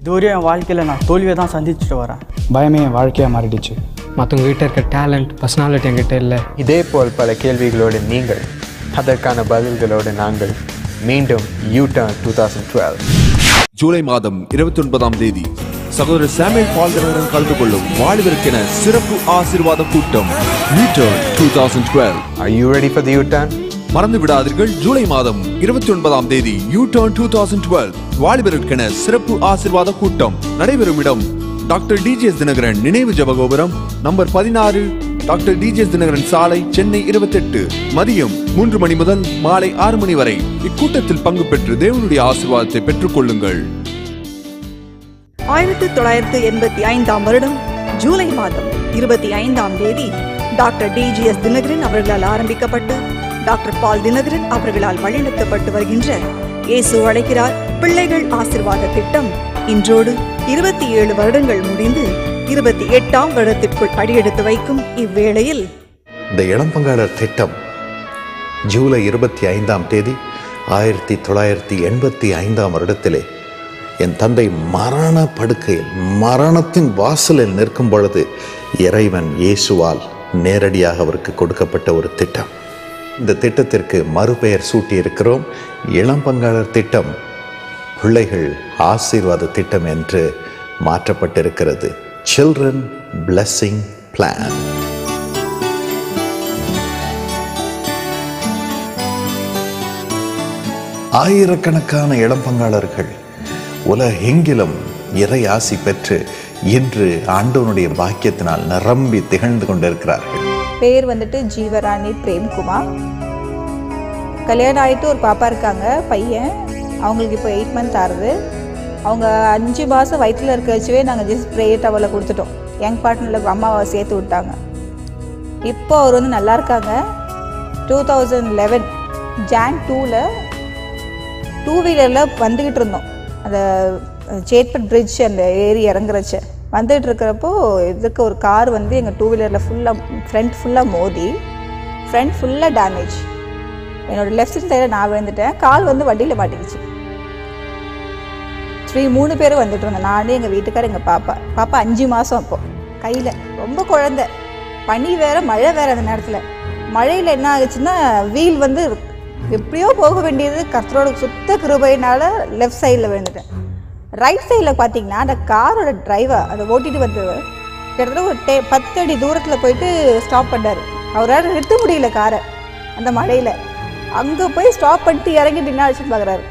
இதுவரையும் என் வாழ்க்கையில் நான் தோல்வியை தான் சந்திச்சுட்டு வரேன் பயமே என் வாழ்க்கையாக மாறிடுச்சு மற்றவங்க கிட்ட இருக்க டேலண்ட் பர்சனாலிட்டி என்கிட்ட இல்லை இதே போல் பல கேள்விகளோடு நீங்கள் அதற்கான பதில்களோடு நாங்கள் மீண்டும் U turn two thousand twelve ஜூலை மாதம் இருபத்தி ஒன்பதாம் தேதி சகோதரர் சாமுவேல் பால்கனருடன் கலந்து கொள்ளும் வாலிபருக்கென சிறப்பு ஆசீர்வாத கூட்டம் return two thousand twelve Are you ready for the U turn? மறந்து விடாதீர்கள் ஜூலை மாதம் இருபத்தி ஒன்பதாம் தேதி U turn two thousand twelve வாலிபருக்கென சிறப்பு ஆசீர்வாத கூட்டம் நடைபெறும் இடம் டாக்டர் டிஜிஎஸ் தினகரன் நினைவு ஜபகோபுரம் நம்பர் பதினாறு டாக்டர் டிஜிஎஸ் தினகரன் சாலை சென்னை இருபத்தெட்டு மதியம் மூன்று மணி முதல் மாலை ஆறு மணி வரை இக்கூட்டத்தில் பங்கு பெற்று தேவனுடைய ஆசீர்வாதத்தை பெற்றுக் கொள்ளுங்கள் ஆயிரத்தி தொள்ளாயிரத்து எண்பத்தி ஐந்தாம் வருடம் ஜூலை மாதம் இருபத்தி ஐந்தாம் தேதி டாக்டர் டிஜிஎஸ் தினகரன் அவர்களால் ஆரம்பிக்கப்பட்டு டாக்டர் பால் தினகரன் அவர்களால் வழிநடத்தப்பட்டு வருகின்ற இயேசு அழைக்கிறார் பிள்ளைகள் ஆசிர்வாத திட்டம் இன்றோடு இருபத்தி ஏழு வருடங்கள் முடிந்து இருபத்தி எட்டாம் வருடத்திற்குள் அடியெடுத்து வைக்கும் இவ்வேளையில் இந்த இளம்பங்காளர் திட்டம் ஜூலை இருபத்தி ஐந்தாம் தேதி ஆயிரத்தி தொள்ளாயிரத்தி எண்பத்தி ஐந்தாம் வருடத்திலே என் தந்தை மரண படுக்கையில் மரணத்தின் வாசலில் நிற்கும் பொழுது இறைவன் இயேசுவால் நேரடியாக அவருக்கு கொடுக்கப்பட்ட ஒரு திட்டம் இந்த திட்டத்திற்கு மறுபெயர் சூட்டியிருக்கிறோம் இளம்பங்காளர் திட்டம் பிள்ளைகள் ஆசீர்வாத திட்டம் என்று மாற்றப்பட்டிருக்கிறது சில்ட்ரன் பிளஸ்ஸிங் பிளான் ஆயிரக்கணக்கான இளம்பங்காளர்கள் உலகெங்கிலும் இறை ஆசி பெற்று இன்று ஆண்டவனுடைய பாக்கியத்தினால் நிரம்பி திகழ்ந்து கொண்டிருக்கிறார்கள் பேர் வந்துட்டு ஜீவராணி பிரேம்குமார் கல்யாணம் ஆகிட்டு ஒரு பாப்பா இருக்காங்க பையன் அவங்களுக்கு இப்போ எயிட் மந்த் ஆகுது அவங்க அஞ்சு மாதம் வயிற்றில் இருக்க வச்சுவே நாங்கள் ஜஸ்ட் ப்ரே டவலை கொடுத்துட்டோம் யங் பார்ட்னரில் அம்மாவை சேர்த்து விட்டாங்க இப்போ அவர் வந்து நல்லா இருக்காங்க டூ தௌசண்ட் லெவன் ஜான் டூவில் டூ வீலரில் வந்துக்கிட்டு இருந்தோம் அந்த சேட்பட் பிரிட்ஜ் அந்த ஏறி இறங்குறச்ச வந்துட்டு இருக்கிறப்போ இதுக்கு ஒரு கார் வந்து எங்கள் டூ வீலரில் ஃபுல்லாக ஃப்ரண்ட் ஃபுல்லாக மோதி ஃப்ரண்ட் ஃபுல்லாக டேமேஜ் என்னோடய லெஃப்ட் சைடில் நான் விழுந்துட்டேன் கால் வந்து வண்டியில் மாட்டிக்கிச்சு த்ரீ மூணு பேரும் வந்துட்டு இருந்தோம் நானே எங்கள் வீட்டுக்காரர் எங்கள் பாப்பா பாப்பா அஞ்சு மாதம் அப்போ கையில் ரொம்ப குழந்த பனி வேற மழை வேற அந்த நேரத்தில் மழையில் என்ன ஆகுச்சுன்னா வீல் வந்து எப்படியோ போக வேண்டியது கர்த்தரோட சுத்த கிருபையினால லெஃப்ட் சைடில் விழுந்துட்டேன் ரைட் சைடில் பார்த்தீங்கன்னா அந்த காரோட டிரைவர் அதை ஓட்டிட்டு வந்தவர் கிட்டத்தட்ட ஒரு டே பத்து அடி தூரத்தில் போயிட்டு ஸ்டாப் பண்ணார் அவரால் நிறுத்த முடியல காரை அந்த மழையில் அங்கே போய் ஸ்டாப் பண்ணிட்டு இறங்கி நின்னாச்சு பார்க்குறாரு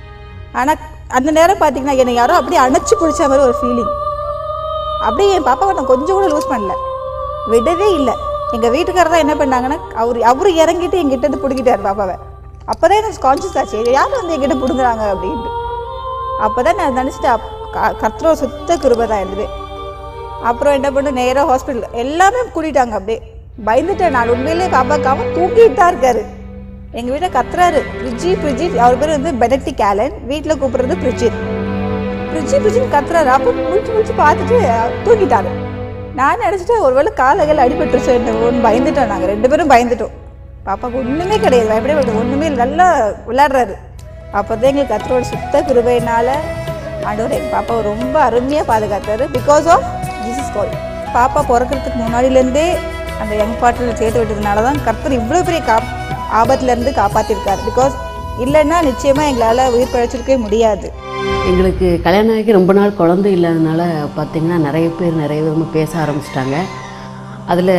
ஆனால் அந்த நேரம் பார்த்தீங்கன்னா என்னை யாரோ அப்படியே அணைச்சி பிடிச்ச மாதிரி ஒரு ஃபீலிங் அப்படியே என் பாப்பாவை நான் கொஞ்சம் கூட லூஸ் பண்ணல விடவே இல்லை எங்கள் வீட்டுக்காரர் தான் என்ன பண்ணாங்கன்னா அவர் அவர் இறங்கிட்டு எங்கிட்ட இருந்து பிடிக்கிட்டார் பாப்பாவை அப்போ தான் எனக்கு கான்ஷியஸ் ஆச்சு யார் வந்து எங்கிட்ட பிடுங்குறாங்க அப்படின்ட்டு அப்போ தான் நான் நினச்சிட்டேன் கர்த்தரோ சுத்த கிருபை தான் இருந்தது அப்புறம் என்ன பண்ண நேராக ஹாஸ்பிட்டல் எல்லாமே கூட்டிட்டாங்க அப்படியே பயந்துட்டேன் நான் உண்மையிலேயே பாப்பாக்கு அவன் தூக்கிட்டு தான் இருக்காரு எங்கள் வீட்டில் கத்துறாரு பிரிட்ஜி பிரிட்ஜி அவர் பேர் வந்து பெனட்டிக் ஆலன் வீட்டில் கூப்பிடுறது பிரிட்ஜித் பிரிட்ஜி பிரிட்ஜின்னு கத்துறாரு அப்போ முடிச்சு முடிச்சு பார்த்துட்டு தூங்கிட்டாரு நான் நினச்சிட்டு ஒருவேளை காலகள் அடிபட்டுருச்சு ஒன்று பயந்துட்டோம் நாங்கள் ரெண்டு பேரும் பயந்துட்டோம் பாப்பாவுக்கு ஒன்றுமே கிடையாது பயப்படவே மாட்டோம் ஒன்றுமே இல்லை. நல்லா விளையாடுறாரு அப்போ தான் எங்களுக்கு கத்தரோட சுத்த கிருபையினால ஆண்டவர் எங்கள் பாப்பாவை ரொம்ப அருமையாக பாதுகாத்தாரு பிகாஸ் ஆஃப் ஜீசஸ் கால் பாப்பா பிறக்கிறதுக்கு முன்னாடியிலேருந்தே அந்த யங் பார்ட்னர் சேர்த்து விட்டதுனால தான் கர்த்தர் இவ்வளோ பெரிய காப் ஆபத்துலேருந்து காப்பாற்றிருக்காரு பிகாஸ் இல்லைன்னா நிச்சயமாக எங்களால் உயிர் பிழைச்சிருக்கவே முடியாது எங்களுக்கு கல்யாணம் ஆகி ரொம்ப நாள் குழந்தை இல்லாதனால பார்த்திங்கன்னா நிறைய பேர் நிறைய விதமாக பேச ஆரம்பிச்சிட்டாங்க அதில்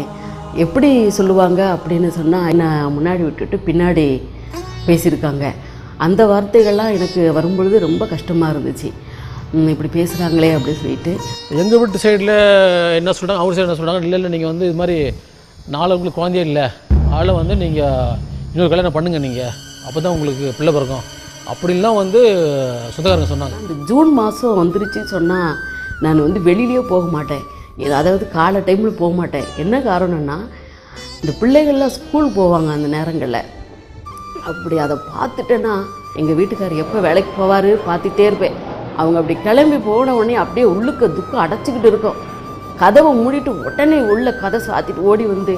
எப்படி சொல்லுவாங்க அப்படின்னு சொன்னால் நான் முன்னாடி விட்டுட்டு பின்னாடி பேசியிருக்காங்க அந்த வார்த்தைகள்லாம் எனக்கு வரும்பொழுது ரொம்ப கஷ்டமாக இருந்துச்சு ம், இப்படி பேசுகிறாங்களே அப்படின்னு சொல்லிட்டு எங்கள் வீட்டு சைடில் என்ன சொல்கிறாங்க அவங்க சைடு என்ன சொல்கிறாங்க இல்லை இல்லை நீங்கள் வந்து இது மாதிரி நாலு உங்களுக்கு குழந்தையே இல்லை ஆளை வந்து நீங்கள் இன்னொரு கல்யாணம் பண்ணுங்க நீங்கள் அப்போ தான் உங்களுக்கு பிள்ளை பிறக்கும் அப்படின்லாம் வந்து சொந்தக்காரங்க சொன்னாங்க இந்த ஜூன் மாதம் வந்துருச்சுன்னு சொன்னால் நான் வந்து வெளியிலேயே போக மாட்டேன் இது அதாவது காலை டைமில் போக மாட்டேன் என்ன காரணம்னா இந்த பிள்ளைகள்லாம் ஸ்கூல் போவாங்க அந்த நேரங்களில் அப்படி அதை பார்த்துட்டேன்னா எங்கள் வீட்டுக்காரர் எப்போ வேலைக்கு போவார் பார்த்துட்டே இருப்பேன் அவங்க அப்படி கிளம்பி போன உடனே அப்படியே உள்ளுக்க துக்கம் அடைச்சிக்கிட்டு இருக்கும் கதவை மூடிட்டு உடனே உள்ள கதை சாத்திட்டு ஓடி வந்து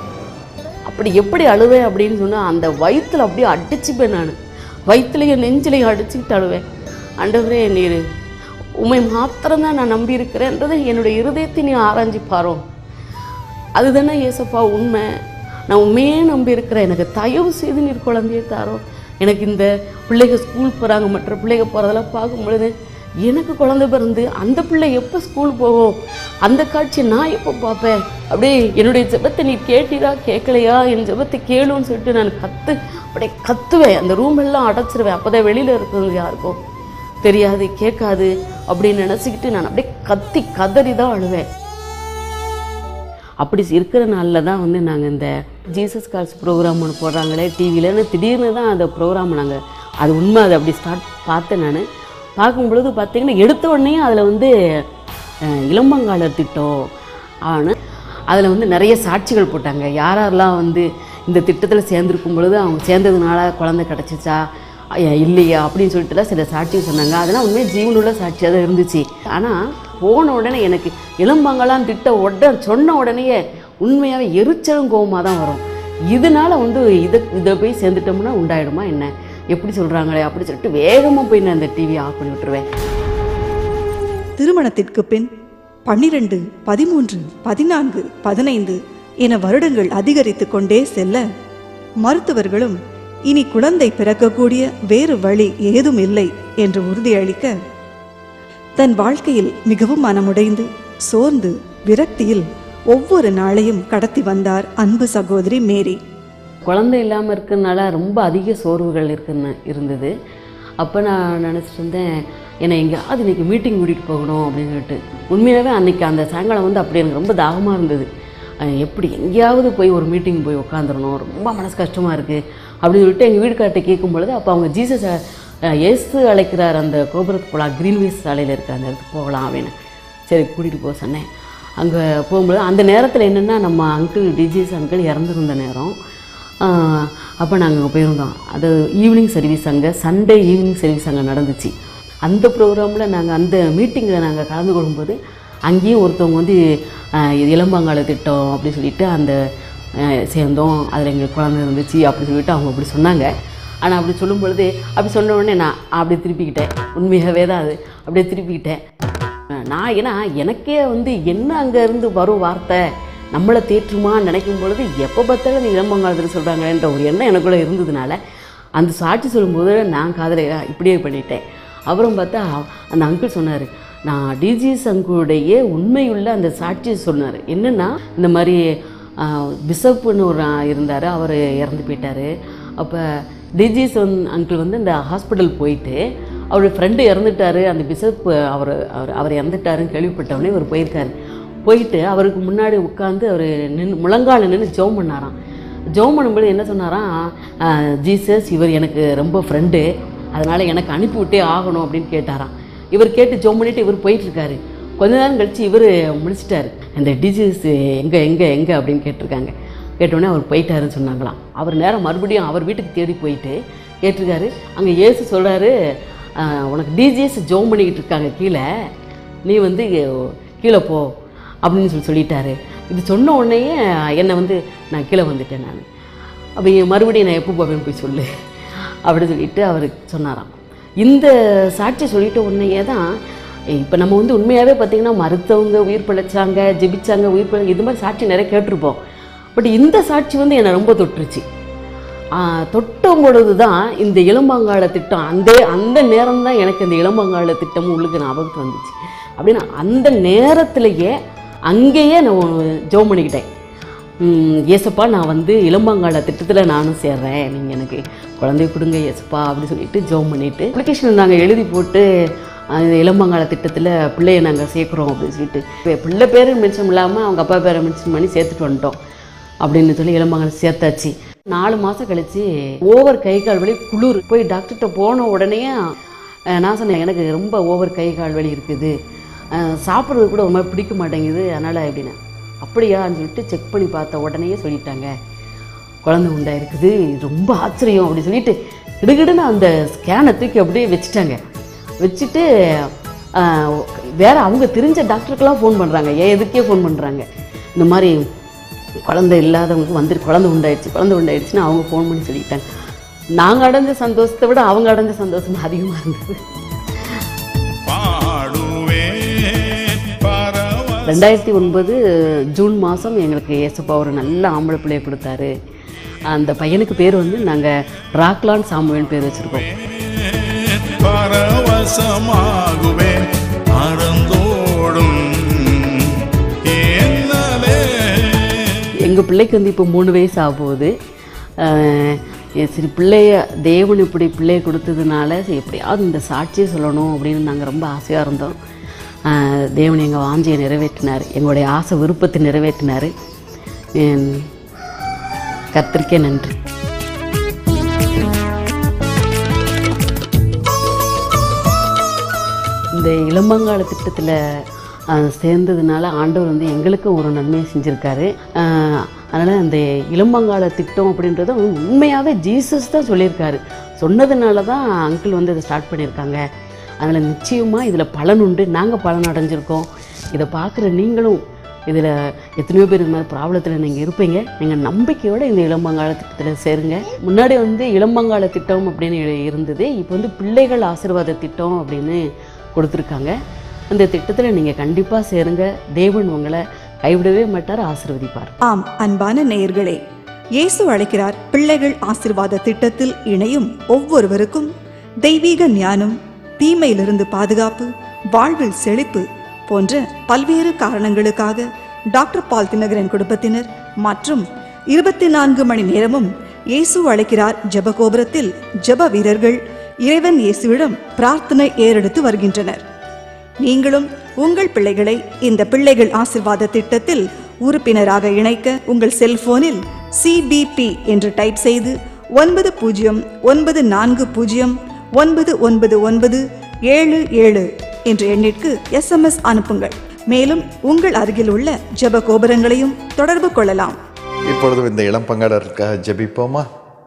அப்படி எப்படி அழுவேன் அப்படின்னு சொன்னால் அந்த வயித்துல அப்படியே அடிச்சுப்பேன் நான் வயிற்றுலையும் நெஞ்சிலையும் அடிச்சுக்கிட்டு அழுவேன் ஆண்டவரே நீர் உண்மை மாத்திரம்தான் நான் நம்பி இருக்கிறேன்றதை என்னுடைய இருதயத்தை நீ ஆராய்ஞ்சு பாரோ அதுதானே ஏசப்பா உண்மை நான் உண்மையே நம்பி இருக்கிறேன் எனக்கு தயவு செய்து நீர் குழந்தையை தாரோ எனக்கு இந்த பிள்ளைங்க ஸ்கூல் போகிறாங்க மற்ற பிள்ளைங்க போகிறதெல்லாம் பார்க்கும் பொழுது எனக்கு குழந்தை பிறந்து அந்த பிள்ளை எப்போ ஸ்கூல் போகும் அந்த காட்சியை நான் எப்போ பார்ப்பேன் அப்படியே என்னுடைய ஜெபத்தை நீ கேட்டீரா கேட்கலையா என் ஜெபத்தை கேளுன்னு சொல்லிட்டு நான் கத்து அப்படியே கத்துவேன் அந்த ரூம் எல்லாம் அடைச்சிருவேன் அப்போ தான் வெளியில் இருக்கிறது யாருக்கும் தெரியாது கேட்காது அப்படின்னு நினச்சிக்கிட்டு நான் அப்படியே கத்தி கதறி தான் அழுவேன் அப்படி இருக்கிற நாளில் தான் வந்து நாங்கள் இந்த ஜீசஸ் கால்ஸ் ப்ரோக்ராம் ஒன்று போடுறாங்களே டிவியிலன்னு திடீர்னு தான் அந்த ப்ரோக்ராம் நாங்கள் அது உண்மை அது அப்படி ஸ்டார்ட் பார்த்தேன் நான் பார்க்கும் பொழுது பார்த்தீங்கன்னா எடுத்த உடனே அதில் வந்து அஹ், இளம்பங்காளர் திட்டம் ஆனு அதில் வந்து நிறைய சாட்சிகள் போட்டாங்க யார் யாரெல்லாம் வந்து இந்த திட்டத்தில் சேர்ந்துருக்கும் பொழுது அவங்க சேர்ந்ததுனால குழந்தை கிடச்சிச்சா ஐயா, இல்லையா அப்படின்னு சொல்லிட்டுலாம் சில சாட்சிகள் சொன்னாங்க அதெல்லாம் உண்மையாக ஜீவனுள்ள சாட்சியாக தான் இருந்துச்சு ஆனால் போன உடனே எனக்கு இளம்பங்களாம் திட்ட உடனே சொன்ன உடனேயே உண்மையாகவே எரிச்சலும் கோவமாக தான் வரும் இதனால வந்து இதை இதை போய் சேர்ந்துட்டோம்னா உண்டாயிடுமா என்ன எப்படி சொல்கிறாங்களே அப்படி சொல்லிட்டு வேகமாக போய் நான் இந்த டிவியை ஆஃப் பண்ணி விட்டுருவேன் திருமணத்திற்கு பின் பன்னிரண்டு பதிமூன்று பதினான்கு பதினைந்து என வருடங்கள் அதிகரித்து கொண்டே செல்ல மருத்துவர்களும் இனி குழந்தை பிறக்கக்கூடிய வேறு வழி ஏதும் இல்லை என்று உறுதியளிக்க தன் வாழ்க்கையில் மிகவும் மனமுடைந்து சோர்ந்து விரக்தியில் ஒவ்வொரு நாளையும் கடத்தி வந்தார் அன்பு சகோதரி மேரி குழந்தை இல்லாமல் இருக்கிறதுனால ரொம்ப அதிக சோர்வுகள் இருக்குன்னு இருந்தது அப்போ நான் நினச்சிட்டு இருந்தேன் என்னை எங்கேயாவது இன்றைக்கி மீட்டிங் கூட்டிகிட்டு போகணும் அப்படின்னு சொல்லிட்டு உண்மையாகவே அன்றைக்கி அந்த சாயங்காலம் வந்து அப்படி எனக்கு ரொம்ப தாகமாக இருந்தது அஹ் எப்படி எங்கேயாவது போய் ஒரு மீட்டிங் போய் உட்காந்துடணும் ரொம்ப மனசு கஷ்டமாக இருக்குது அப்படின்னு சொல்லிட்டு எங்கள் வீட்டுக்கார்ட்ட கேட்கும் பொழுது அப்போ அவங்க ஜீசஸ் இயேசு அழைக்கிறார் அந்த கோபுரத்துக்கு போகலாம் க்ரீன்வேஸ் சாலையில் இருக்கிற அந்த இடத்துக்கு போகலாம் அப்படின்னு சரி கூட்டிகிட்டு போக சொன்னேன் அங்கே போகும்போது அந்த நேரத்தில் என்னென்னா நம்ம அங்கிள் டிஜிஎஸ் அங்கிள் இறந்துருந்த நேரம் அப்போ நாங்கள் அங்கே போயிருந்தோம் அது ஈவினிங் சர்வீஸ் அங்கே சண்டே ஈவினிங் சர்வீஸ் அங்கே நடந்துச்சு அந்த ப்ரோக்ராமில் நாங்கள் அந்த மீட்டிங்கில் நாங்கள் கலந்து கொள்ளும்போது அங்கேயும் ஒருத்தவங்க வந்து ஆஹ், இது இளம்பங்கால திட்டம் அப்படி சொல்லிட்டு அந்த ஆஹ், சேர்ந்தோம் அதில் எங்களுக்கு குழந்தை இருந்துச்சு அப்படி சொல்லிட்டு அவங்க அப்படி சொன்னாங்க ஆனால் அப்படி சொல்லும் பொழுது அப்படி சொன்ன உடனே நான் அப்படியே திருப்பிக்கிட்டேன் உண்மையாகவே தான் அது அப்படியே திருப்பிக்கிட்டேன் நான் ஏன்னா எனக்கே வந்து என்ன அங்கே இருந்து வரும் வார்த்தை நம்மளை தேற்றுமான்னு நினைக்கும் பொழுது எப்போ பார்த்தாலும் நீ இளம்பங்காலத்தில் சொல்கிறாங்களேன்ற ஒரு எண்ணம் எனக்குள்ளே இருந்ததுனால அந்த சாட்சி சொல்லும்போது நான் காதலை இப்படியே பண்ணிட்டேன் அப்புறம் பார்த்தா அந்த அங்கிள் சொன்னார் நான் டிஜிஎஸ் அங்குடைய உண்மையுள்ள அந்த சாட்சி சொன்னார் என்னென்னா இந்த மாதிரி பிஷப்புன்னு ஒரு இருந்தார் அவர் இறந்து போயிட்டார் அப்போ டிஜிஎஸ் வந்து அங்கிள் வந்து இந்த ஹாஸ்பிட்டல் போயிட்டு அவருடைய ஃப்ரெண்டு இறந்துட்டாரு அந்த பிஷப் அவர் அவர் அவர் இறந்துட்டாருன்னு கேள்விப்பட்டவொடனே இவர் போயிருக்காரு போயிட்டு அவருக்கு முன்னாடி உட்காந்து அவர் நின்று முழங்கால நின்று ஜெபம் பண்ணாராம் ஜெபம் பண்ணும்போது என்ன சொன்னாராம் "ஆஹ், ஜீசஸ் இவர் எனக்கு ரொம்ப ஃப்ரெண்டு அதனால் எனக்கு அனுப்பிவிட்டே ஆகணும் அப்படின்னு கேட்டாராம் இவர் கேட்டு ஜெபம் பண்ணிட்டு இவர் போயிட்டுருக்காரு கொஞ்ச நேரம் கழித்து இவர் முடிச்சிட்டாரு இந்த டிஜிஎஸ் எங்கே எங்கே எங்கே அப்படின்னு கேட்டிருக்காங்க கேட்டோடனே அவர் போயிட்டாருன்னு சொன்னாங்களாம் அவர் நேரம் மறுபடியும் அவர் வீட்டுக்கு தேடி போயிட்டு கேட்டிருக்காரு அங்கே இயேசு சொல்கிறாரு உனக்கு டிஜிஎஸ் ஜோம் பண்ணிக்கிட்டு இருக்காங்க கீழே நீ வந்து கீழே போ அப்படின்னு சொல்லி சொல்லிட்டாரு இது சொன்ன உடனேயே என்னை வந்து நான் கீழே வந்துட்டேன் நான் அப்போ மறுபடியும் நான் எப்போ போவேன்னு போய் சொல்லு அப்படின்னு சொல்லிட்டு அவர் சொன்னாராம் இந்த சாட்சி சொல்லிட்ட உடனேயே தான் இப்போ நம்ம வந்து உண்மையாகவே பார்த்திங்கன்னா மருத்துவங்க உயிர் பிழைச்சாங்க ஜெபிச்சாங்க உயிர் பிழை இது மாதிரி சாட்சி நிறைய கேட்டிருப்போம் பட் இந்த சாட்சி வந்து என்னை ரொம்ப தொட்டுருச்சு ஆஹ் தொட்டும் பொழுது தான் இந்த இளம்பங்காள திட்டம் அந்த அந்த நேரம் தான் எனக்கு இந்த இளம்பங்காள திட்டமும் உள்ளுக்கு ஞாபகத்துக்கு வந்துச்சு அப்படின்னா அந்த நேரத்திலேயே அங்கேயே நான் ஜோம் பண்ணிக்கிட்டேன் ம், ஏசப்பா நான் வந்து இளம்பங்காள திட்டத்தில் நானும் சேர்றேன் நீங்கள் எனக்கு குழந்தைய கொடுங்க ஏசப்பா அப்படி சொல்லிட்டு ஜோம் பண்ணிவிட்டு அப்ளிகேஷன் நாங்கள் எழுதி போட்டு அஹ், இந்த இளம்பங்காள திட்டத்தில் பிள்ளைய நாங்கள் சேர்க்குறோம் அப்படின்னு சொல்லிட்டு இப்போ பிள்ளை பேர் மென்ஷன் இல்லாமல் அவங்க அப்பா பேரை மென்ஷன் பண்ணி சேர்த்துட்டு வந்துட்டோம் அப்படின்னு சொல்லி இளம்பங்காள சேர்த்தாச்சு நாலு மாதம் கழிச்சு ஓவர் கை கால் வலி குளிர் போய் டாக்டர்கிட்ட போன உடனே அஹ், நான் சொன்னேன் எனக்கு ரொம்ப ஓவர் கை கால் வலி இருக்குது அஹ், சாப்பிட்றது கூட ஒரு மாதிரி பிடிக்க மாட்டேங்குது அதனால் எப்படின்னா அப்படியான்னு சொல்லிட்டு செக் பண்ணி பார்த்த உடனேயே சொல்லிட்டாங்க குழந்தை உண்டாயிருக்குது ரொம்ப ஆச்சரியம் அப்படி சொல்லிட்டு கிடுகிடுன்னு அந்த ஸ்கேனை தூக்கி அப்படியே வச்சுட்டாங்க வச்சுட்டு ஆஹ், வேற அவங்க தெரிஞ்ச டாக்டருக்கெல்லாம் ஃபோன் பண்ணுறாங்க ஏன் எதுக்கே ஃபோன் பண்ணுறாங்க இந்த மாதிரி குழந்தை இல்லாதவங்களுக்கு வந்துட்டு குழந்தை உண்டாயிடுச்சு குழந்தை உண்டாயிடுச்சுன்னு அவங்க ஃபோன் பண்ணி சொல்லிட்டாங்க நாங்கள் அடைஞ்ச சந்தோஷத்தை விட அவங்க அடைஞ்ச சந்தோஷம் அதிகமாக இருந்தது பாடும் ரெண்டாயிரத்தி ஒன்பது ஜூன் மாதம் எங்களுக்கு ஏசப்பா ஒரு நல்ல ஆம்பளை பிள்ளையை கொடுத்தாரு அந்த பையனுக்கு பேர் வந்து நாங்கள் ராக்லான் சாமுவேல் பேர் வச்சுருக்கோம் பரவசமாகுவேன் ஆனந்தோடும் என்னலே எங்கள் பிள்ளைக்கு வந்து இப்போ மூணு வயசு ஆக போகுது அஹ் சரி பிள்ளைய தேவன் இப்படி பிள்ளைய கொடுத்ததுனால சரி எப்படியாவது இந்த சாட்சியை சொல்லணும் அப்படின்னு நாங்கள் ரொம்ப ஆசையாக இருந்தோம் அஹ் தேவன் எங்கள் வாஞ்சியை நிறைவேற்றினார் எங்களுடைய ஆசை விருப்பத்தை நிறைவேற்றினார் கத்திரிக்கே நன்றி இந்த இளம்பங்கால திட்டத்தில் சேர்ந்ததுனால ஆண்டவர் வந்து எங்களுக்கும் ஒரு நன்மையை செஞ்சுருக்காரு அதனால் அந்த இளம்பங்கால திட்டம் அப்படின்றது உண்மையாகவே ஜீசஸ் தான் சொல்லியிருக்காரு சொன்னதுனால தான் அங்கிள் வந்து அதை ஸ்டார்ட் பண்ணியிருக்காங்க அதில் நிச்சயமாக இதில் பலன் உண்டு நாங்கள் பலன் அடைஞ்சிருக்கோம் இதை பார்க்குற நீங்களும் இதில் எத்தனையோ பேர் இந்த மாதிரி ப்ராப்ளத்தில் நீங்கள் இருப்பீங்க நீங்கள் நம்பிக்கையோடு இந்த இளம்பங்கால திட்டத்தில் சேருங்க முன்னாடி வந்து இளம்பங்கால திட்டம் அப்படின்னு இருந்தது இப்போ வந்து பிள்ளைகள் ஆசீர்வாத திட்டம் அப்படின்னு கொடுத்துருக்காங்க அந்த திட்டத்தில் நீங்கள் கண்டிப்பாக சேருங்க தேவன் உங்களை கைவிடவே மாட்டார் ஆசீர்வதிப்பார் ஆம் அன்பான நேயர்களே இயேசு அழைக்கிறார் பிள்ளைகள் ஆசிர்வாத திட்டத்தில் இணையும் ஒவ்வொருவருக்கும் தெய்வீக ஞானம் தீமையிலிருந்து பாதுகாப்பு வாழ்வில் செழிப்பு போன்ற பல்வேறு காரணங்களுக்காக டாக்டர் பால் தினகரன் குடும்பத்தினர் மற்றும் இருபத்தி நான்கு மணி நேரமும் இயேசு அழைக்கிறார் ஜெபகோபுரத்தில் ஜெப வீரர்கள் இறைவன் இயேசுவிடம் பிரார்த்தனை ஏறெடுத்து வருகின்றனர் நீங்களும் உங்கள் பிள்ளைகளை இந்த பிள்ளைகள் ஆசிர்வாத திட்டத்தில் உறுப்பினராக இணைக்க உங்கள் செல்போனில் சிபிபி என்று டைப் செய்து ஒன்பது பூஜ்ஜியம் ஒன்பது நான்கு பூஜ்ஜியம் ஒன்பது ஒன்பது ஒன்பது ஏழு ஏழு என்ற எண்ணிற்கு எஸ்எம்எஸ் அனுப்புங்கள் மேலும் உங்கள் அருகில் உள்ள ஜெப கோபுரங்களையும் தொடர்பு கொள்ளலாம் இப்பொழுதும் இந்த இளம் பங்காளருக்காக ஜெபிப்போமா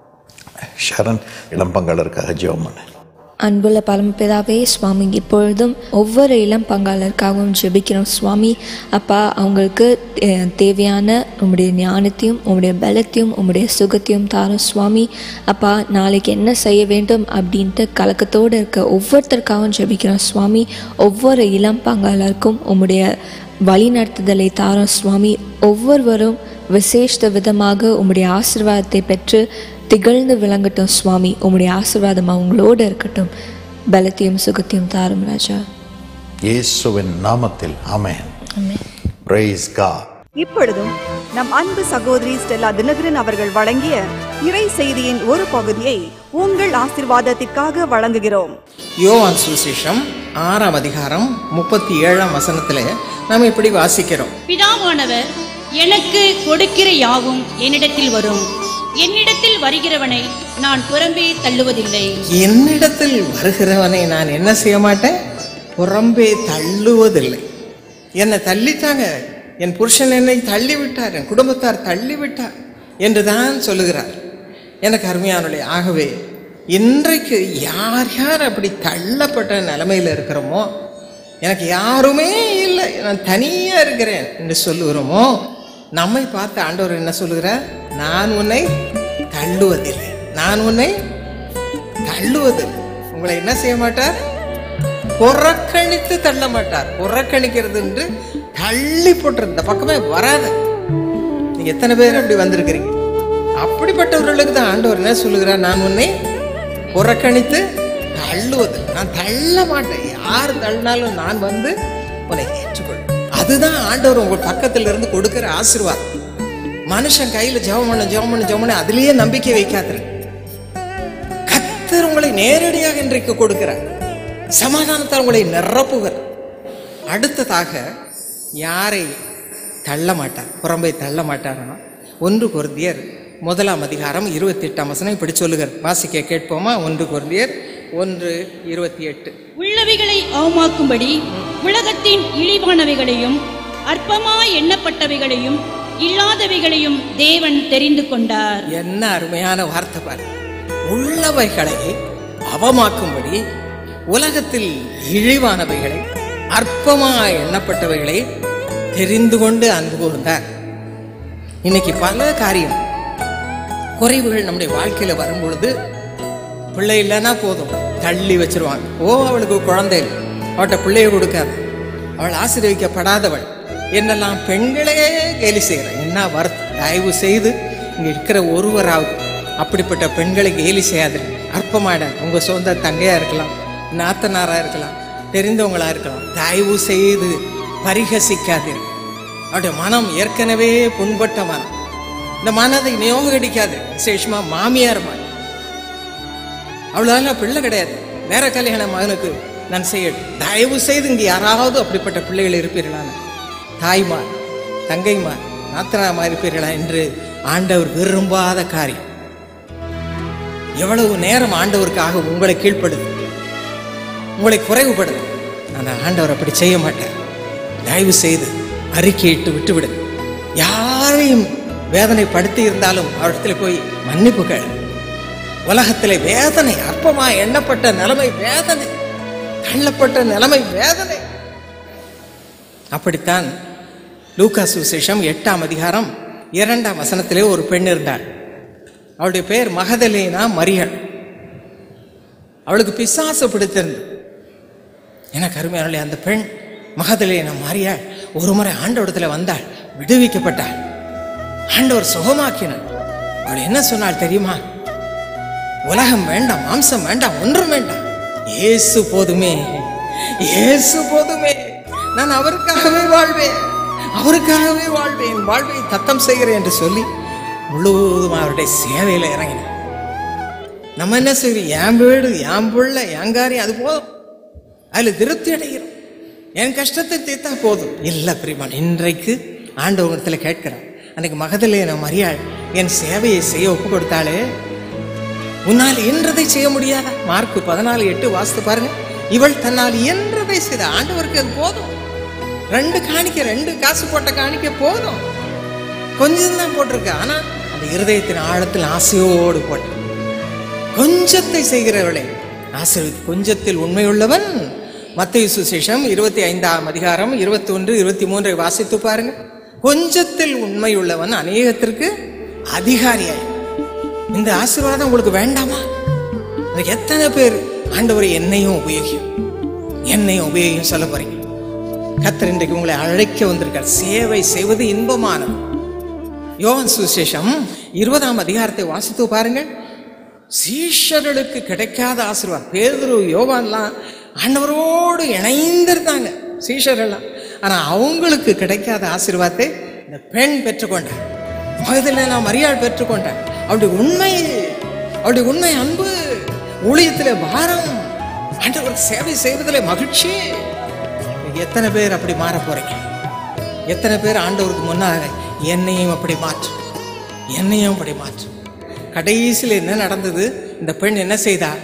ஷரண் இளம் பங்காளருக்காக ஜெபம் பண்ணு அன்புள்ள பரமபிதாவே சுவாமி இப்பொழுதும் ஒவ்வொரு இளம் பங்காளருக்காகவும் ஜெபிக்கிறோம் சுவாமி அப்பா அவங்களுக்கு அஹ், தேவையான உம்முடைய ஞானத்தையும் உம்முடைய பலத்தையும் உம்முடைய சுகத்தையும் தாரும் சுவாமி அப்பா நாளைக்கு என்ன செய்ய வேண்டும் அப்படின்ட்டு கலக்கத்தோடு இருக்க ஒவ்வொருத்தருக்காகவும் ஜெபிக்கிறோம் சுவாமி ஒவ்வொரு இளம் பங்காளருக்கும் உம்முடைய வழிநடத்துதலை தாரும் சுவாமி ஒவ்வொருவரும் விசேஷ விதமாக உம்முடைய ஆசீர்வாதத்தை பெற்று திகழ்ந்து விளங்கட்டும் சுவாமி உம்முடைய ஆசீர்வாதம் அவங்களோடு இருக்கட்டும் பலத்தையும் சுகத்தையும் தாரும் ராஜா இயேசுவின் நாமத்தில் ஆமென் பிரைஸ் God இப்பொழுதும் நம் அன்பு சகோதரி ஸ்டெல்லா தினகரன் அவர்கள் வழங்கிய இறை செய்தியின் ஒரு பகுதியை உங்கள் ஆசிர்வாதத்திற்காக வழங்குகிறோம் யோவான் சுவிசேஷம் ஆறாம் அதிகாரம் முப்பத்தி ஏழாம் வசனத்தில் நாம் இப்படி வாசிக்கிறோம் பிதாவானவர் எனக்கு கொடுக்கிற யாவும் என்னிடத்தில் வரும் என்னிடத்தில் வருகிறவனை நான் புறம்பே தள்ளுவதில்லை என்னிடத்தில் வருகிறவனை நான் என்ன செய்ய மாட்டேன் புறம்பே தள்ளுவதில்லை என்னை தள்ளிட்டாங்க என் புருஷன் என்னை தள்ளி விட்டார் என் குடும்பத்தார் தள்ளி விட்டார் என்று தான் சொல்லுகிறார் எனக்கு அருமையானே ஆகவே இன்றைக்கு யார் யார் அப்படி தள்ளப்பட்ட நிலைமையில் இருக்கிறோமோ எனக்கு யாருமே இல்லை நான் தனியாக இருக்கிறேன் என்று சொல்லுகிறோமோ நம்மை பார்த்து ஆண்டவர் என்ன சொல்லுகிறார் நான் உன்னை தள்ளுவதில்லை நான் உன்னை தள்ளுவதில்லை உங்களை என்ன செய்ய மாட்டார் புறக்கணித்து தள்ள மாட்டார் புறக்கணிக்கிறது என்று தள்ளி போட்டு இந்த பக்கமே வராத நீங்க எத்தனை பேர் அப்படி வந்திருக்கிறீங்க அப்படிப்பட்டவர்களுக்கு தான் ஆண்டவர் என்ன சொல்லுகிறார் நான் உன்னை புறக்கணித்து தள்ளுவது நான் தள்ள மாட்டேன் யார் தள்ளினாலும் நான் வந்து உன்னை ஏற்றுக்கொள் அதுதான் ஆண்டவர் உங்கள் பக்கத்துல இருந்து கொடுக்கிற ஆசீர்வாதம் மனுஷன் கையில ஜெபம் பண்ண ஜெபம் பண்ண ஜெபம் பண்ண அதுலயே நம்பிக்கை வைக்காதீங்க கத்தர் உங்களை நேரடியாக இன்றைக்கு கொடுக்கிறார் சமாதானத்தால் உங்களை நிரப்புகிறார் அடுத்ததாக யாரை தள்ள மாட்டார் புறம்பை தள்ள மாட்டார்னா ஒன்று கொருந்தியர் முதலாம் அதிகாரம் இருபத்தி எட்டாம் வசனம் இப்படி சொல்லுகிறார் வாசிக்க கேட்போமா ஒன்று கொருந்தியர் ஒன்று இருபத்தி எட்டு உள்ளவைகளை அவமாக்கும்படி உலகத்தின் இழிவானவைகளையும் அற்பமாய் எண்ணப்பட்டவைகளையும் இல்லாதவைகளையும் தேவன் தெரிந்து கொண்டார் என்ன அருமையான வார்த்தை பாரு உள்ளவைகளை அவமாக்கும்படி உலகத்தில் இழிவானவைகளை அற்பமாய் எண்ணப்பட்டவைகளை தெரிந்து கொண்டு அன்பு கூர்ந்தார் இன்னைக்கு பல காரியம் குறைவுகள் நம்முடைய வாழ்க்கையில வரும் பொழுது பிள்ளை இல்லைன்னா போதும் தள்ளி வச்சிருவாங்க ஓ அவளுக்கு குழந்தை இல்லை அவட்ட பிள்ளைய கொடுக்காது அவள் ஆசீர்வதிக்கப்படாதவள் என்னெல்லாம் பெண்களே கேலி செய்கிறேன் என்ன வருத்தம் தயவு செய்து இங்கே இருக்கிற ஒருவராவது அப்படிப்பட்ட பெண்களை கேலி செய்யாது அற்பமாட உங்கள் சொந்த தங்கையாக இருக்கலாம் நாத்தனாராக இருக்கலாம் தெரிந்தவங்களாக இருக்கலாம் தயவு செய்து பரிகசிக்காதீர்கள் அவருடைய மனம் ஏற்கனவே புண்பட்ட மனம் இந்த மனதை நியோகடிக்காது விசேஷமா மாமியார் மனம் அவ்வளோதான் பிள்ளை கிடையாது வேற கல்யாண மகனுக்கு நான் செய்ய தயவு செய்து இங்கே யாராவது அப்படிப்பட்ட பிள்ளைகள் இருப்பீர்களான தாய்மார் தங்கைமார் நாத்தனாமா இருப்பீர்களா என்று ஆண்டவர் விரும்பாத காரியம் எவ்வளவு நேரம் ஆண்டவருக்காக உங்களை கீழ்ப்படுது உங்களை குறைவுபடுது ஆனால் ஆண்டவர் அப்படி செய்ய மாட்டார் தயவு செய்து அறிக்கையிட்டு விட்டுவிடு யாரையும் வேதனைப்படுத்தி இருந்தாலும் அவரிடத்துல போய் மன்னிப்பு கேளு உலகத்திலே வேதனை அற்பமா எண்ணப்பட்ட நிலைமை வேதனை தள்ளப்பட்ட நிலைமை வேதனை அப்படித்தான் லூக்கா சுவிசேஷம் எட்டாம் அதிகாரம் இரண்டாம் வசனத்திலே ஒரு பெண் இருந்தாள் அவளுடைய பெயர் மகதலேனா மரியள் அவளுக்கு பிசாசு பிடித்திருந்தது எனக்கு அருமையானே அந்த பெண் மகதலேனா மரியாள் ஒரு முறை ஆண்டவடத்துல வந்தாள் விடுவிக்கப்பட்டாள் ஆண்டவர் சுகமாக்கினார் அவள் என்ன சொன்னாள் தெரியுமா உலகம் வேண்டாம் மாம்சம் வேண்டாம் ஒன்றும் வேண்டாம் இயேசு போதுமே இயேசு போதுமே நான் அவருக்காகவே வாழ்வேன் அவருக்காகவே வாழ்வேன் என் வாழ்வை தத்தம் செய்கிறேன் என்று சொல்லி முழுவதும் அவருடைய சேவையில் இறங்கினார் நம்ம என்ன செய்வோம் என் வீடு என் பிள்ளை என் காரியம் அது போதும் அதில் திருப்தி அடைகிறோம் என் கஷ்டத்தை தீர்த்தா போதும் இல்லை பிரிமான் இன்றைக்கு ஆண்டவரிடத்தில் கேட்கிறேன் அன்னைக்கு மகதிலே நான் மரியாள் என் சேவையை செய்ய ஒப்பு கொடுத்தாலே உன்னால் என்றதை செய்ய முடியாதா மார்க் பதினாலு எட்டு வாசித்து பாருங்க இவள் தன்னால் என்றதை செய்த ஆண்டவருக்கு அது போதும் ரெண்டு காணிக்க ரெண்டு காசு போட்ட காணிக்க போதும் கொஞ்சம் தான் போட்டிருக்க ஆனா அந்த இருதயத்தின் ஆழத்தில் ஆசையோடு போட்ட கொஞ்சத்தை செய்கிறவளே ஆசீர்வதி கொஞ்சத்தில் உண்மையுள்ளவன் மத்திய சுசேஷம் இருபத்தி ஐந்தாம் அதிகாரம் இருபத்தி ஒன்று இருபத்தி மூன்றை வாசித்து பாருங்க கொஞ்சத்தில் உண்மையுள்ளவன் அநேகத்திற்கு அதிகாரியாய் இந்த ஆசீர்வாதம் உங்களுக்கு வேண்டாமா எனக்கு எத்தனை பேர் ஆண்டவர் என்னையும் உபயோகியும் என்னையும் உபயோகியும் சொல்ல போறீங்க கத்தர் இன்றைக்கு உங்களை அழைக்க வந்திருக்கார் சேவை செய்வது இன்பமானது யோவான் சுசேஷம் இருபதாம் அதிகாரத்தை வாசித்து பாருங்கள் சீஷர்களுக்கு கிடைக்காத ஆசீர்வாதம் பேதுரு யோவான்லாம் ஆண்டவரோடு இணைந்திருந்தாங்க சீஷர்கள்லாம் ஆனா அவங்களுக்கு கிடைக்காத ஆசீர்வாதத்தை இந்த பெண் பெற்றுக்கொண்டார் மகதில் நான் மரியாள் பெற்றுக்கொண்டார் அவருடைய உண்மை அவருடைய உண்மை அன்பு ஊழியத்திலே பாரம் ஆண்டவருக்கு சேவை செய்வதிலே மகிழ்ச்சி எத்தனை பேர் அப்படி மாற போறீங்க எத்தனை பேர் ஆண்டவருக்கு முன்னாக என்னையும் அப்படி மாற்று என்னையும் அப்படி மாற்று கடைசியில் என்ன நடந்தது இந்த பெண் என்ன செய்தார்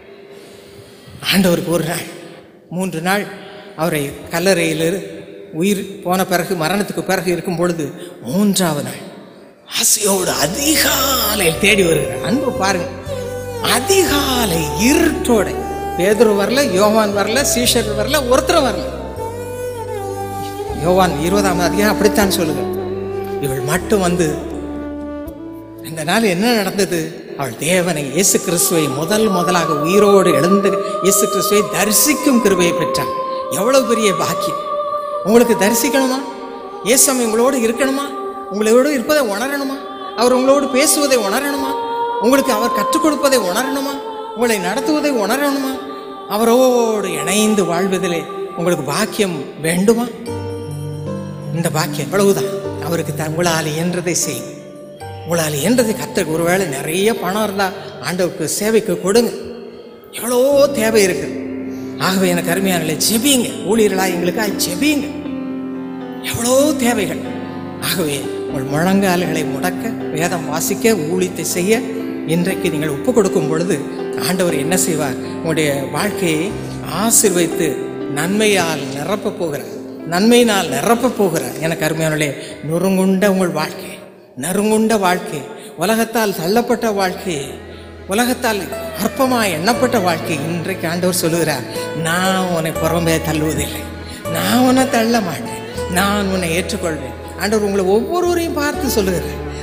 ஆண்டவருக்கு ஒரு நாள் மூன்று நாள் அவரை கல்லறையில் உயிர் போன பிறகு மரணத்துக்கு பிறகு இருக்கும் பொழுது மூன்றாவது நாள் ஆசையோடு அதிகாலையில் தேடி வருகிறார் அன்பு பாருங்க அதிகாலை இருட்டோட பேதுரு வரல யோவான் வரல சீஷர் வரல ஒருத்தரும் வரல யோவான் இருபதாம் அதிகாரம் அப்படித்தான் சொல்லுங்க இவள் மட்டும் வந்து இந்த நாள் என்ன நடந்தது அவள் தேவனை இயேசு கிறிஸ்துவை முதல் முதலாக உயிரோடு எழுந்து இயேசு கிறிஸ்துவை தரிசிக்கும் கிருபையை பெற்றாள் எவ்வளவு பெரிய பாக்கியம் உங்களுக்கு தரிசிக்கணுமா இயேசம் உங்களோடு இருக்கணுமா உங்களோடு இருப்பதை உணரணுமா அவர் உங்களோடு பேசுவதை உணரணுமா உங்களுக்கு அவர் கற்றுக் கொடுப்பதை உணரணுமா உங்களை நடத்துவதை உணரணுமா அவரோடு இணைந்து வாழ்வதிலே உங்களுக்கு பாக்கியம் வேண்டுமா இந்த பாக்கியம் எவ்வளவுதான் அவருக்கு த- உங்களால் இயன்றதை செய்யும் உங்களால் இயன்றதை கத்த ஒருவேளை நிறைய பணம் இருந்தால் ஆண்டவருக்கு சேவைக்கு கொடுங்க எவ்வளோ தேவை இருக்குது ஆகவே எனக்கு அருமையானே ஜெபிங்க ஊழியர்களா எங்களுக்காக ஜெபிங்க எவ்வளோ தேவைகள் ஆகவே உங்கள் முழங்கால்களை முடக்க வேதம் வாசிக்க ஊழியத்தை செய்ய இன்றைக்கு நீங்கள் ஒப்பு கொடுக்கும் பொழுது ஆண்டவர் என்ன செய்வார் உங்களுடைய வாழ்க்கையை ஆசீர்வைத்து நன்மையால் நிரப்ப போகிறார் நன்மையினால் நிரப்ப போகிறார் எனக்கு அருமையானே நொறுங்குண்ட உங்கள் வாழ்க்கை நறுங்குண்ட வாழ்க்கை உலகத்தால் தள்ளப்பட்ட வாழ்க்கை உலகத்தால் அற்பமாய் எண்ணப்பட்ட வாழ்க்கை இன்றைக்கு ஆண்டவர் சொல்லுகிறார் நான் உன்னை புறம்பே தள்ளுவதில்லை நான் உன்னை தள்ள மாட்டேன் நான் உன்னை ஏற்றுக்கொள்வேன் ஆண்டவர் உங்களை ஒவ்வொருவரையும் பார்த்து சொல்லுகிறார்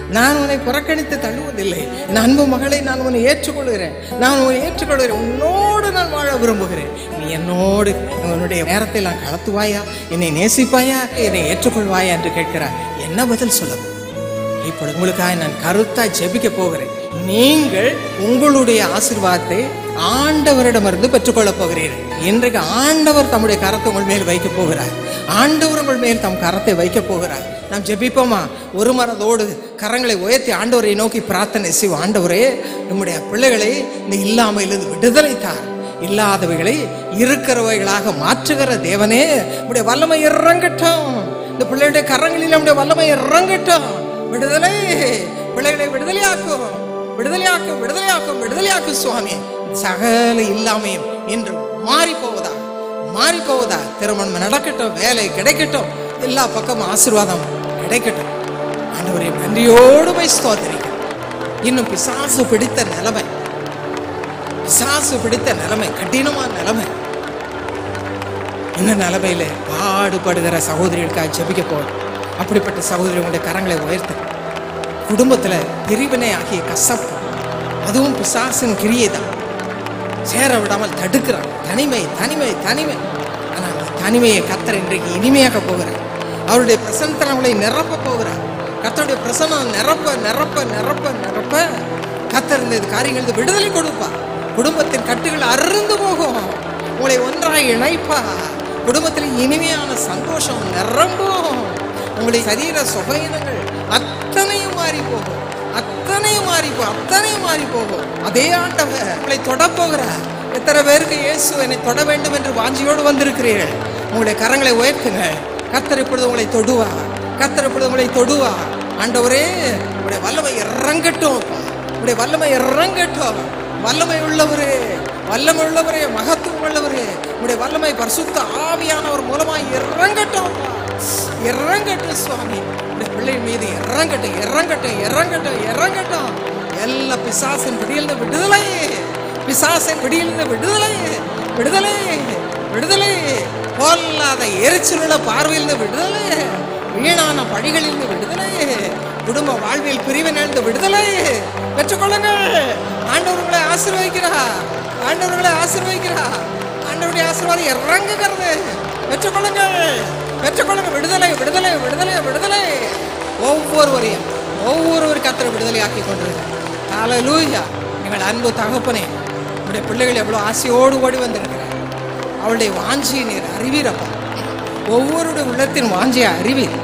நான் உன்னை புறக்கணித்து தள்ளுவதில்லை என் அன்பு மகளை நான் உன்னை ஏற்றுக்கொள்கிறேன் நான் உன்னை ஏற்றுக்கொள்கிறேன் உன்னோடு நான் வாழ விரும்புகிறேன் நீ என்னோடு உன்னுடைய நேரத்தை நான் கலத்துவாயா என்னை நேசிப்பாயா என்னை ஏற்றுக்கொள்வாயா என்று கேட்கிறார் என்ன பதில் சொல்ல இப்பொழுது உங்களுக்காக நான் கருத்தாய் ஜெபிக்க போகிறேன் நீங்கள் உங்களுடைய ஆசீர்வாதத்தை ஆண்டவரிடமிருந்து பெற்றுக்கொள்ளப் போகிறீர்கள் இன்றைக்கு ஆண்டவர் தம்முடைய கரத்தை உங்கள் மேல் வைக்க போகிறார் ஆண்டவர் உங்கள் மேல் தம் கரத்தை வைக்க போகிறார் நாம் ஜெபிப்போமா ஒரு மனதோடு கரங்களை உயர்த்தி ஆண்டவரை நோக்கி பிரார்த்தனை செய்வோம் ஆண்டவரே நம்முடைய பிள்ளைகளை இந்த இல்லாமையிலிருந்து விடுதலை தார் இல்லாதவைகளை இருக்கிறவைகளாக மாற்றுகிற தேவனே நம்முடைய வல்லமை இறங்கட்டும் இந்த பிள்ளைகளுடைய கரங்களில் நம்முடைய வல்லமை இறங்கட்டும் விடுதலை பிள்ளைகளை விடுதலையாக்கும் விடுதலையாக்கும் விடுதலையாக்கும் விடுதலையாக்கும் சுவாமி சகல இல்லாமையும் இன்று மாறி போவதா மாறி போவதா திருமணம் நடக்கட்டும் வேலை கிடைக்கட்டும் எல்லா பக்கமும் ஆசீர்வாதம் கிடைக்கட்டும் ஆண்டவரே நன்றியோடு போய் ஸ்தோத்திரிக்கிறேன் இன்னும் பிசாசு பிடித்த நிலைமை பிசாசு பிடித்த நிலைமை கடினமான நிலைமை இந்த நிலைமையில பாடுபடுகிற சகோதரிகளுக்காக ஜெபிக்க போறோம் அப்படிப்பட்ட சகோதரிகளுடைய கரங்களை உயர்த்து குடும்பத்துல பிரிவினை ஆகிய கசப்பு அதுவும் பிசாசின் கிரியை தான் சேர விடாமல் தடுக்கிறான் தனிமை தனிமை தனிமை ஆனால் அந்த தனிமையை கத்தர் இன்றைக்கு இனிமையாக்க போகிறார் அவருடைய பிரசன்னத்தை நம்மளை நிரப்ப போகிறார் கத்தருடைய பிரசன்னம் நிரப்ப நிரப்ப நிரப்ப நிரப்ப கத்தர் இந்த காரியங்களுக்கு விடுதலை கொடுப்பார் குடும்பத்தின் கட்டுகள் அருந்து போகும் உங்களை ஒன்றாய் இணைப்பா குடும்பத்தில் இனிமையான சந்தோஷம் நிரம்பும் உங்களுடைய சரீர சுகையினங்கள் அத்தனையும் மாறி போகும் அத்தனையும் மாறி போ அத்தனையும் மாறி போகும் அதே ஆண்டவர் உங்களை தொட போகிறார் எத்தனை பேருக்கு இயேசு என்னை தொட வேண்டும் என்று வாஞ்சியோடு வந்திருக்கிறீர்கள் உங்களுடைய கரங்களை உயர்த்துங்க கத்தர் இப்பொழுது உங்களை தொடுவா கத்தர் இப்பொழுது உங்களை தொடுவா ஆண்டவரே உங்களுடைய வல்லமை இறங்கட்டும் அப்பா. உங்களுடைய வல்லமை இறங்கட்டும் வல்லமை உள்ளவரே வல்லமை உள்ளவரே மகத்துவம் உள்ளவரே உங்களுடைய வல்லமை பரிசுத்த ஆவியானவர் மூலமாய் இறங்கட்டும் அப்பா. இறங்கட்டும் சுவாமி உடைய பிள்ளை மீது இறங்கட்டும் இறங்கட்டும் இறங்கட்டும் இறங்கட்டும் எல்லா பிசாசின் பிடியிலிருந்து விடுதலை பிசாசின் பிடியிலிருந்து விடுதலை விடுதலை விடுதலை பொல்லாத எரிச்சலுள்ள பார்வையிலிருந்து விடுதலை வீணான பழிகளிலிருந்து விடுதலை குடும்ப வாழ்வில் பிரிவினிலிருந்து விடுதலை பெற்றுக்கொள்ளுங்கள் ஆண்டவர் உங்களை ஆசீர்வதிக்கிறார் ஆண்டவர் உங்களை ஆசீர்வதிக்கிறார் ஆண்டவருடைய ஆசீர்வாதம் இறங்குகிறது பெற்றுக்கொள்ளுங்கள் பெற்றுக்கொள்ளுங்க விடுதலை விடுதலை விடுதலை விடுதலை ஒவ்வொருவரையும் ஒவ்வொருவர் கத்திர விடுதலை ஆக்கி கொண்டிருக்கிறார் ஹalleluya எங்கள் அன்பு தகப்பனே உடைய பிள்ளைகள் எவ்வளோ ஆசையோடு ஓடி வந்திருக்கிறார் அவளுடைய வாஞ்சியை நீர் அறிவீரப்பா ஒவ்வொருடைய உள்ளத்தின் வாஞ்சியை அறிவீர்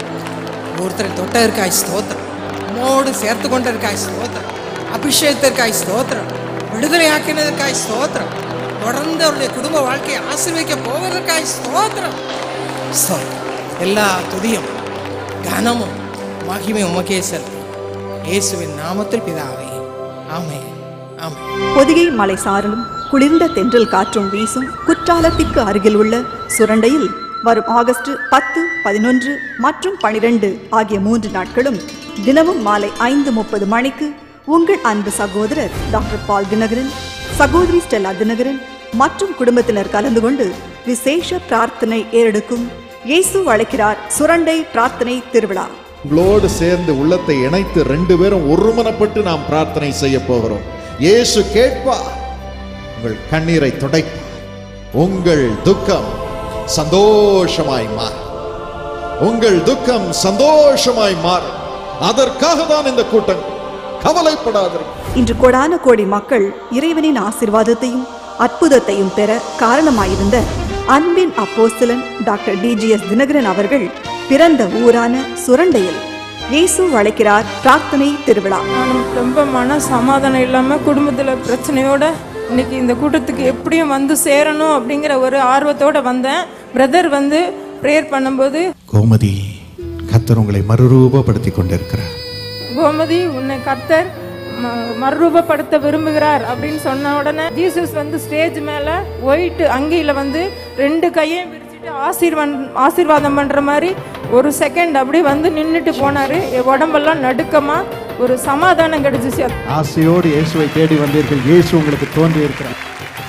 ஒருத்தரை தொட்டதற்காய் ஸ்தோத்திரம் உன்னோடு சேர்த்து கொண்டதற்காய் ஸ்தோத்திரம் அபிஷேகத்திற்காய் ஸ்தோத்திரம் விடுதலை ஆக்கினதற்காய் ஸ்தோத்திரம் தொடர்ந்து அவருடைய குடும்ப வாழ்க்கையை ஆசீர்வதிக்க போவதற்காய் ஸ்தோத்திரம் ஸ்தோத்திரம் எல்லா துதியும் கனமும் மகிமை உமக்கே செலுத்தும் இயேசுவின் நாமத்தில் பிதாவே ஆமென் ஆமென் பொதிகை மலை சாரலும் குளிர்ந்த தென்றல் காற்றும் வீசும் குற்றாலத்திற்கு அருகில் உள்ள சுரண்டையில் வரும் ஆகஸ்ட் பத்து பதினொன்று மற்றும் பனிரெண்டு ஆகிய மூன்று நாட்களும் தினமும் மாலை ஐந்து முப்பது மணிக்கு உங்கள் அன்பு சகோதரர் டாக்டர் பால் தினகரன் சகோதரி ஸ்டெல்லா தினகரன் மற்றும் குடும்பத்தினர் கலந்து கொண்டு விசேஷ பிரார்த்தனை ஏறெடுக்கும் இயேசு அழைக்கிறார் சுரண்டை பிரார்த்தனை திருவிழா உங்களோடு சேர்ந்து உள்ளத்தை இணைத்து ரெண்டு பேரும் ஒருமனப்பட்டு நாம் பிரார்த்தனை செய்ய போகிறோம் இயேசு கேட்பா உங்கள் கண்ணீரை துடைப்பா உங்கள் துக்கம் சந்தோஷமாய் மாறும் உங்கள் துக்கம் சந்தோஷமாய் மாறும் அதற்காக தான் இந்த கூட்டம் கவலைப்படாதீர்கள் இன்று கொடான கோடி மக்கள் இறைவனின் ஆசிர்வாதத்தையும் அற்புதத்தையும் பெற காரணமாயிருந்த அன்பின் அப்போஸ்தலன் டாக்டர் டிஜிஎஸ் தினகரன் அவர்கள் பிறந்த ஊரான சுரண்டையில் இயேசு அழைக்கிறார் பிரார்த்தனை திருவிழா நானும் ரொம்ப மன சமாதானம் இல்லாமல் குடும்பத்தில் பிரச்சனையோட இன்னைக்கு இந்த கூட்டத்துக்கு எப்படியும் வந்து சேரணும் அப்படிங்கிற ஒரு ஆர்வத்தோட வந்தேன் பிரதர் வந்து ப்ரேயர் பண்ணும்போது கோமதி கத்தர் உங்களை மறுரூபப்படுத்தி கொண்டிருக்கிறார் கோமதி உன்னை கர்த்தர் ம- மறுரூபப்படுத்த விரும்புகிறார் அப்படின்னு சொன்ன உடனே ஜீசஸ் வந்து ஸ்டேஜ் மேலே ஒயிட் அங்கியில் வந்து ரெண்டு கையையும் விரிச்சிட்டு ஆசீர்வான் ஆசீர்வாதம் பண்ணுற மாதிரி ஒரு செகண்ட் அப்படி வந்து நின்றுட்டு போனார் உடம்பெல்லாம் நடுக்கமாக ஒரு சமாதானம் கிடைச்சிச்சு ஆசையோடு இயேசுவை தேடி வந்தீர்கள் இயேசு உங்களுக்கு தோன்றி இருக்கிறார்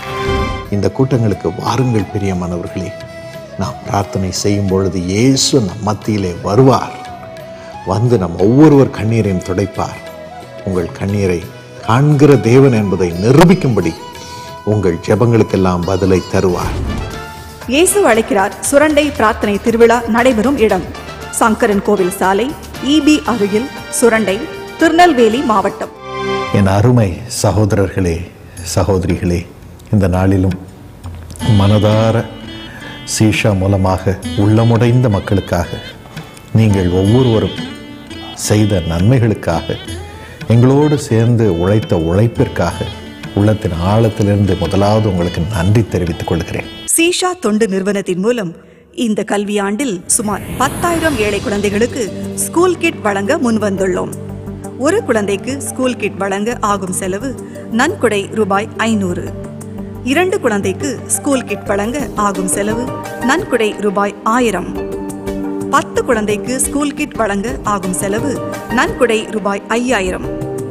இந்த கூட்டங்களுக்கு வாருங்கள் பிரியமானவர்களே நாம் பிரார்த்தனை செய்யும் பொழுது இயேசு நம் மத்தியிலே வருவார் வந்து நம் ஒவ்வொருவர் கண்ணீரையும் துடைப்பார் உங்கள் கண்ணீரை காண்கிற தேவன் என்பதை நிரூபிக்கும்படி உங்கள் ஜெபங்களுக்கெல்லாம் பதிலை தருவார் இயேசு அழைக்கிறார் சுரண்டை பிரார்த்தனை திருவிழா நடைபெறும் இடம் சங்கரன் கோவில் சாலை இபி அருகில் சுரண்டை திருநெல்வேலி மாவட்டம் என் அருமை சகோதரர்களே சகோதரிகளே இந்த நாளிலும் மனதார சீஷா மூலமாக உள்ளமுடைந்த மக்களுக்காக நீங்கள் ஒவ்வொருவரும் செய்த நன்மைகளுக்காக எங்களோடு சேர்ந்து உழைத்த உழைப்பிற்காக உள்ளத்தின் ஆழத்திலிருந்து முதலாவது உங்களுக்கு நன்றி தெரிவித்துக் கொள்கிறேன் சீஷா தொண்டு நிறுவனத்தின் மூலம் இந்த கல்வியாண்டில் சுமார் பத்தாயிரம் ஏழை குழந்தைகளுக்கு ஸ்கூல் கிட் வழங்க முன்வந்துள்ளோம் ஒரு குழந்தைக்கு ஸ்கூல் கிட் வழங்க ஆகும் செலவு நன்கொடை ரூபாய் ஐநூறு இரண்டு குழந்தைக்கு ஸ்கூல் கிட் வழங்க ஆகும் செலவு நன்கொடை ரூபாய் ஆயிரம் பத்து குழந்தைக்கு ஸ்கூல் கிட் வழங்க ஆகும் செலவு நன்கொடை ரூபாய் ஐயாயிரம்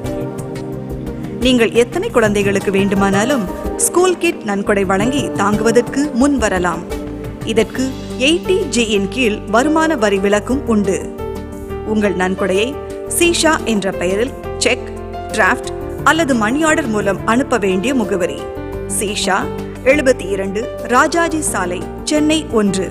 நீங்கள் எத்தனை குழந்தைகளுக்கு வேண்டுமானாலும் ஸ்கூல் கிட் நன்கொடை வழங்கி தாங்குவதற்கு முன் வரலாம் இதற்கு எயிட்டி ஜியின் கீழ் வருமான வரி விலக்கும் உண்டு உங்கள் நன்கொடையை சீஷா என்ற பெயரில் செக் டிராஃப்ட் அல்லது மணி ஆர்டர் மூலம் அனுப்ப வேண்டிய முகவரி சீஷா எழுபத்தி இரண்டு ராஜாஜி சாலை சென்னை ஒன்று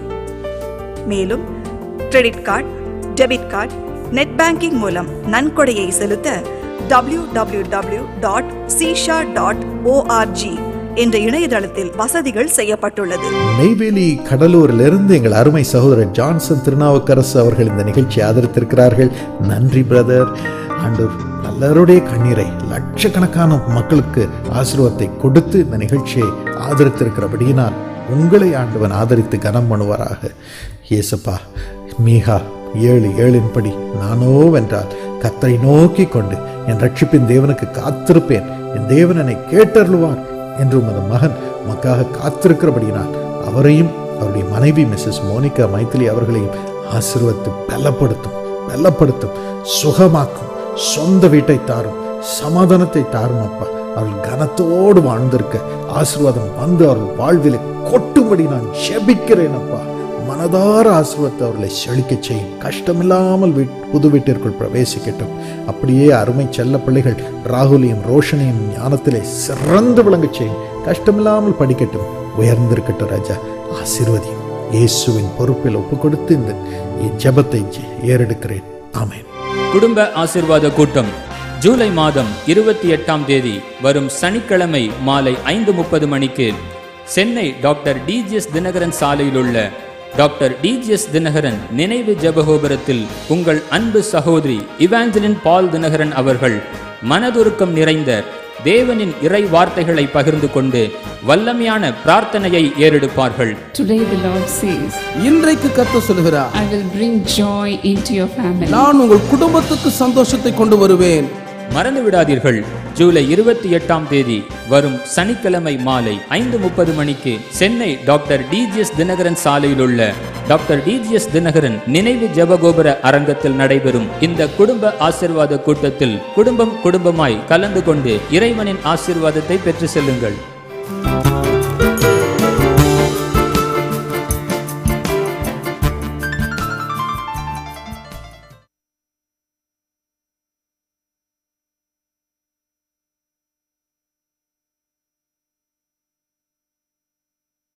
மேலும் credit card debit card net banking மூலம் நன்கொடையை செலுத்த W W W dot Seesha dot O R G என்ற இணையதளத்தில் வசதிகள் செய்யப்பட்டுள்ளது நெய்வேலி கடலூரிலிருந்து எங்கள் அருமை சகோதரர் ஜான்சன் திருநாவுக்கரசு அவர்கள் இந்த நிகழ்ச்சியை ஆதரித்திருக்கிறார்கள் நன்றி பிரதர் ஆண்டவர் எல்லாருடைய கண்ணீரை லட்சக்கணக்கான மக்களுக்கு ஆசீர்வாதத்தை கொடுத்து இந்த நிகழ்ச்சியை ஆதரித்திருக்கிறபடியினால் உங்களை ஆண்டவன் ஆதரித்து கனம் பண்ணுவாராக இயேசப்பா மீகா ஏழு ஏழின்படி நானோ வென்றால் கத்தரை நோக்கி கொண்டு என் ரட்சிப்பின் தேவனுக்கு காத்திருப்பேன் என் தேவன் என்னை கேட்டருளுவார் என்று உமது மகன் உமக்காக காத்திருக்கிறபடியினால் அவரையும் அவருடைய மனைவி மிஸ்ஸஸ் மோனிகா மைத்திலி அவர்களையும் ஆசீர்வத்து பலப்படுத்தும் பலப்படுத்தும் சுகமாக்கும் சொந்த வீட்டை தாரும் சமாதானத்தை தாரும் அப்பா அவர்கள் கனத்தோடு வாழ்ந்திருக்க ஆசீர்வாதம் வந்து அவர்கள் வாழ்விலே கொட்டும்படி நான் ஜெபிக்கிறேன் அப்பா மனதார ஆசீர்வாதத்தை அவர்களை செழிக்கச் செய்யும் கஷ்டமில்லாமல் வீட் புது வீட்டிற்குள் பிரவேசிக்கட்டும் அப்படியே அருமை செல்ல பிள்ளைகள் ராகுலையும் ரோஷனையும் ஞானத்திலே சிறந்து விளங்கச் செய்யும் கஷ்டமில்லாமல் படிக்கட்டும் உயர்ந்திருக்கட்டும் ராஜா ஆசீர்வதியும் இயேசுவின் பொறுப்பில் ஒப்பு கொடுத்து இந்த ஜெபத்தை ஜெ- ஏறெடுக்கிறேன் ஆமென் குடும்ப ஆசிர்வாத கூட்டம் ஜூலை மாதம் இருபத்தி எட்டாம் தேதி வரும் சனிக்கிழமை மாலை ஐந்து முப்பது மணிக்கு சென்னை டாக்டர் டிஜிஎஸ் தினகரன் சாலையில் உள்ள டாக்டர் டிஜிஎஸ் தினகரன் நினைவு ஜெபகோபுரத்தில் உங்கள் அன்பு சகோதரி இவாஞ்சலின் பால் தினகரன் அவர்கள் மனதுருக்கம் நிறைந்த தேவனின் இறை வார்த்தைகளை பகிர்ந்து கொண்டு வல்லமையான பிரார்த்தனையை ஏறெடுப்பார்கள் Today the Lord says, இன்றைக்கு கத்த சொல்கிறார் I will bring joy into your family. நான் உங்கள் குடும்பத்துக்கு சந்தோஷத்தை கொண்டு வருவேன் மறந்து விடாதீர்கள் ஜூலை இருபத்தி எட்டாம் தேதி வரும் சனிக்கிழமை மாலை ஐந்து முப்பது மணிக்கு சென்னை டாக்டர் டிஜிஎஸ் தினகரன் சாலையில் உள்ள டாக்டர் டிஜிஎஸ் தினகரன் நினைவு ஜெபகோபுர அரங்கத்தில் நடைபெறும் இந்த குடும்ப ஆசிர்வாத கூட்டத்தில் குடும்பம் குடும்பமாய் கலந்து கொண்டு இறைவனின் ஆசிர்வாதத்தை பெற்று செல்லுங்கள்